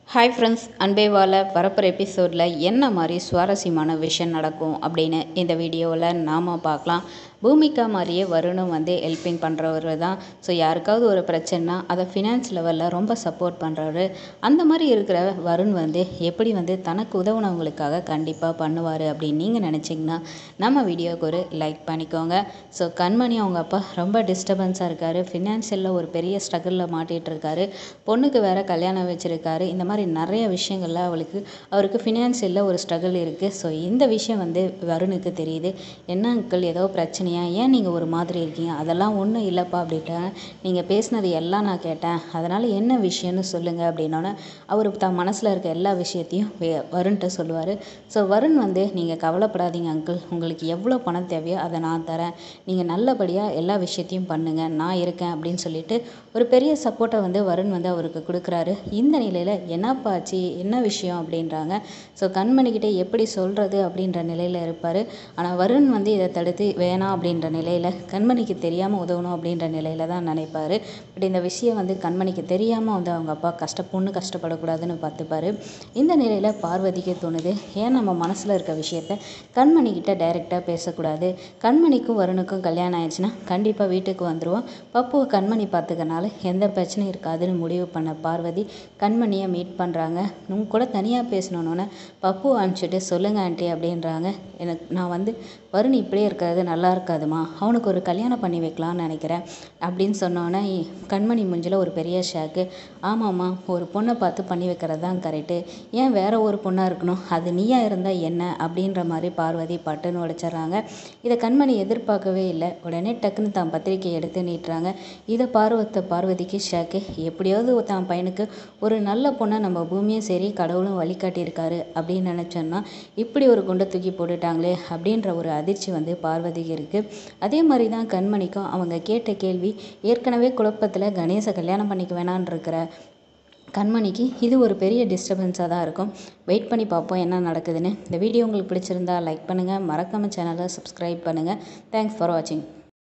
hi friends அன்பே வாழ வரப்போகிற எபிசோடில் என்ன மாதிரி சுவாரஸ்யமான விஷயம் நடக்கும் அப்படின்னு இந்த வீடியோவில் நாம் பார்க்கலாம் பூமிகா மாதிரியே வருணும் வந்து ஹெல்ப்பிங் பண்ணுறவர் தான் ஸோ யாருக்காவது ஒரு பிரச்சனைனா அதை ஃபினான்ஸ் லெவலில் ரொம்ப சப்போர்ட் பண்ணுறவர் அந்த மாதிரி இருக்கிற வருண் வந்து எப்படி வந்து தனக்கு உதவுனவங்களுக்காக கண்டிப்பாக பண்ணுவார் அப்படின்னு நீங்கள் நினச்சிங்கன்னா நம்ம வீடியோவுக்கு ஒரு லைக் பண்ணிக்கோங்க ஸோ கண்மணி அவங்க அப்பா ரொம்ப டிஸ்டர்பன்ஸாக இருக்கார் ஃபினான்ஷியலில் ஒரு பெரிய ஸ்ட்ரகிளில் மாட்டிகிட்டு இருக்காரு பொண்ணுக்கு வேறு கல்யாணம் வச்சுருக்காரு இந்த மாதிரி நிறைய விஷயங்கள்ல அவளுக்கு அவருக்கு ஃபினான்ஷியலில் ஒரு ஸ்ட்ரகிள் இருக்குது ஸோ இந்த விஷயம் வந்து வருணுக்கு தெரியுது என்ன அங்கிள் ஏதோ பிரச்சனையா ஏன் நீங்கள் ஒரு மாதிரி இருக்கீங்க அதெல்லாம் ஒன்றும் இல்லைப்பா அப்படின்ட்டாங்க நீங்கள் பேசினது எல்லாம் நான் கேட்டேன் அதனால் என்ன விஷயம்னு சொல்லுங்கள் அப்படின்னோடனே அவர் தன் மனசில் இருக்க எல்லா விஷயத்தையும் வே- வருண்கிட்ட சொல்லுவார் ஸோ வருண் வந்து நீங்கள் கவலைப்படாதீங்க அங்கிள் உங்களுக்கு எவ்வளோ பணம் தேவையோ அதை நான் தரேன் நீங்கள் நல்லபடியாக எல்லா விஷயத்தையும் பண்ணுங்கள் நான் இருக்கேன் அப்படின்னு சொல்லிட்டு ஒரு பெரிய சப்போர்ட்டை வந்து வருண் வந்து அவருக்கு கொடுக்குறாரு இந்த நிலையில் என்னப்பா ஆச்சு என்ன விஷயம் அப்படின்றாங்க ஸோ கண்மணிக்கிட்ட எப்படி சொல்கிறது அப்படின்ற நிலையில் இருப்பார் ஆனால் வருண் வந்து இதை தடுத்து வேணாம் அப்படின்ற நிலையில் கண்மணிக்கு தெரியாமல் உதவணும் அப்படின்ற நிலையில் தான் நினைப்பார் பட் இந்த விஷயம் வந்து கண்மணிக்கு தெரியாமல் வந்து அவங்க அப்பா கஷ்ட பொண்ணு கஷ்டப்படக்கூடாதுன்னு பார்த்துப்பாரு இந்த நிலையில் பார்வதிக்கு தோணுது ஏன் நம்ம மனசில் இருக்க விஷயத்த கண்மணிக்கிட்ட டைரெக்டாக பேசக்கூடாது கண்மணிக்கும் வருணுக்கும் கல்யாணம் ஆயிடுச்சுன்னா கண்டிப்பாக வீட்டுக்கு வந்துடுவோம் பப்புவை கண்மணி பார்த்துக்கனால எந்த பிரச்சனையும் இருக்காதுன்னு முடிவு பண்ண பார்வதி கண்மணியை மீட் பண்ணுறாங்க உங்க கூட தனியாக பேசணுன்னொன்னே பப்பு அனுப்பிச்சிட்டு சொல்லுங்கள் ஆண்டி அப்படின்றாங்க எனக்கு நான் வந்து வருண் இப்படியே இருக்கிறது நல்லா இருக்காதுமா அவனுக்கு ஒரு கல்யாணம் பண்ணி வைக்கலாம்னு நினைக்கிறேன் அப்படின்னு சொன்னோன்னே கண்மணி மூஞ்சில ஒரு பெரிய ஷாக்கு ஆமாம்மா ஒரு பொண்ணை பார்த்து பண்ணி வைக்கிறது தான் கரெக்டு ஏன் வேற ஒரு பொண்ணாக இருக்கணும் அது நீயா இருந்தால் என்ன அப்படின்ற மாதிரி பார்வதி பட்டுன்னு உடைச்சிட்றாங்க இதை கண்மணி எதிர்பார்க்கவே இல்லை உடனே டக்குன்னு தான் பத்திரிக்கை எடுத்து நீட்டுறாங்க இதை பார்வத்த பார்வதிக்கு ஷாக்கு எப்படியாவது தான் பையனுக்கு ஒரு நல்ல பொண்ணை நம்ம பூமியும் சரி கடவுளும் வழிகாட்டியிருக்காரு அப்படின்னு நினச்சோன்னா இப்படி ஒரு குண்டை தூக்கி போட்டுட்டாங்களே அப்படின்ற ஒரு அதிர்ச்சி வந்து பார்வதிக்கு இருக்குது அதே மாதிரி தான் கண்மணிக்கும் அவங்க கேட்ட கேள்வி ஏற்கனவே குழப்பத்தில் கணேச கல்யாணம் பண்ணிக்க வேணான்னு இருக்கிற கண்மணிக்கு இது ஒரு பெரிய டிஸ்டர்பன்ஸாக தான் இருக்கும் வெயிட் பண்ணி பார்ப்போம் என்ன நடக்குதுன்னு இந்த வீடியோ உங்களுக்கு பிடிச்சிருந்தா லைக் பண்ணுங்கள் மறக்காம சேனலை சப்ஸ்கிரைப் பண்ணுங்கள் தேங்க்ஸ் ஃபார் வாட்சிங்